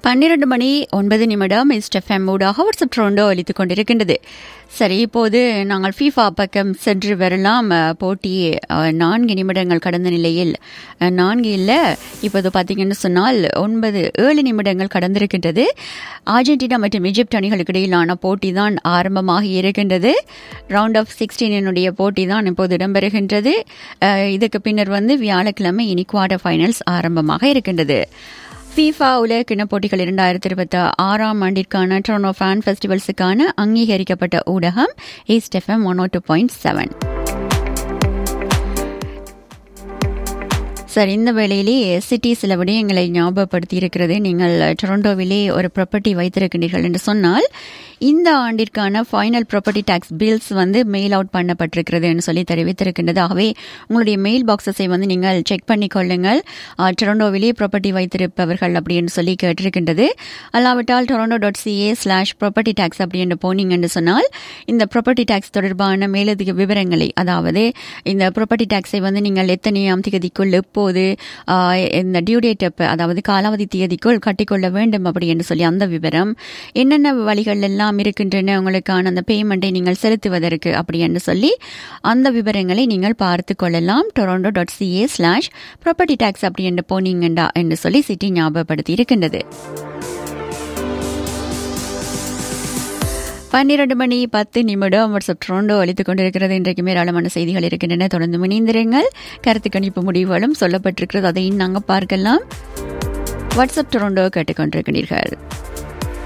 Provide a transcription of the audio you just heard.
பன்னிரண்டு மணி ஒன்பது நிமிடம் எஸ்டெஃப்எம் ஊடாக வாட்ஸ்அப் ட்ரோண்டோ அளித்துக் கொண்டிருக்கின்றது சரி இப்போது நாங்கள் ஃபீஃபா பக்கம் சென்று வரலாம் அஹ், போட்டி அஹ், நான்கு நிமிடங்கள் கடந்த நிலையில் அஹ், நான்கு இல்லை இப்போது பார்த்தீங்கன்னு சொன்னால் ஒன்பது ஏழு நிமிடங்கள் கடந்திருக்கின்றது அர்ஜென்டினா மற்றும் எஜிப்ட் அணிகளுக்கு இடையிலான போட்டி தான் ஆரம்பமாக இருக்கின்றது ரவுண்ட் ஆஃப் சிக்ஸ்டீனினுடைய போட்டி தான் இப்போது இடம்பெறுகின்றது அஹ், இதுக்கு பின்னர் வந்து வியாழக்கிழமை இனி குவார்டர் ஃபைனல்ஸ் ஆரம்பமாக இருக்கின்றது ஃபீஃபா உலக கிண்ண போட்டிகள் இரண்டாயிரத்தி இருபத்தி ஆறாம் ஆண்டிற்கான டொரனோ ஃபேன் ஃபெஸ்டிவல்ஸுக்கான அங்கீகரிக்கப்பட்ட ஊடகம் East FM one two point seven sir இந்த வேளையிலே சிட்டி சில விடயங்களை ஞாபகப்படுத்தி இருக்கிறது நீங்கள் டொரண்டோவிலே ஒரு ப்ராப்பர்ட்டி வைத்திருக்கின்றீர்கள் என்று சொன்னால் இந்த ஆண்டிற்கான ஃபைனல் ப்ராப்பர்ட்டி டாக்ஸ் பில்ஸ் வந்து மெயில் அவுட் பண்ணப்பட்டிருக்கிறது என்று சொல்லி தெரிவித்திருக்கின்றது ஆகவே உங்களுடைய மெயில் பாக்ஸஸை வந்து நீங்கள் செக் பண்ணி கொள்ளுங்கள் அஹ், டொரண்டோவிலே ப்ராப்பர்ட்டி வைத்திருப்பவர்கள் அப்படின்னு சொல்லி கேட்டிருக்கின்றது அல்லாவிட்டால் Toronto dot CA slash property tax அப்படின்னு போனீங்கன்னு சொன்னால் இந்த ப்ராப்பர்ட்டி டாக்ஸ் தொடர்பான மேலதிக விவரங்களை அதாவது இந்த ப்ராப்பர்ட்டி டாக்ஸை வந்து நீங்கள் எத்தனையாம் தேதிக்குள் எப்போது ஆஹ், இந்த டியூ டேட் எப்ப அதாவது காலாவதி தேதிக்குள் கட்டிக்கொள்ள வேண்டும் அப்படி என்று சொல்லி அந்த விவரம் என்னென்ன வழிகள் எல்லாம் இருக்கின்றன உங்களுக்கான அந்த பேமெண்ட்டை நீங்கள் செலுத்துவதற்கு அப்படி என்று சொல்லி அந்த விவரங்களை நீங்கள் பார்த்து கொள்ளலாம் Toronto dot CA slash property tax அப்படி என்று போனீங்கண்டா என்று சொல்லி சிட்டி ஞாபகப்படுத்தி இருக்கின்றது பன்னிரண்டு மணி பத்து நிமிடம் வாட்ஸ்அப் ட்ரோண்டோ அளித்துக் கொண்டிருக்கிறது இன்றைக்கு ஏராளமான செய்திகள் இருக்கின்றன தொடர்ந்து இணைந்திருங்கள் கருத்து கணிப்பு முடிவுகளும் சொல்லப்பட்டிருக்கிறது அதையும் நாங்கள் பார்க்கலாம் வாட்ஸ்அப் டொரண்டோ கேட்டுக்கொண்டிருக்கிறீர்கள்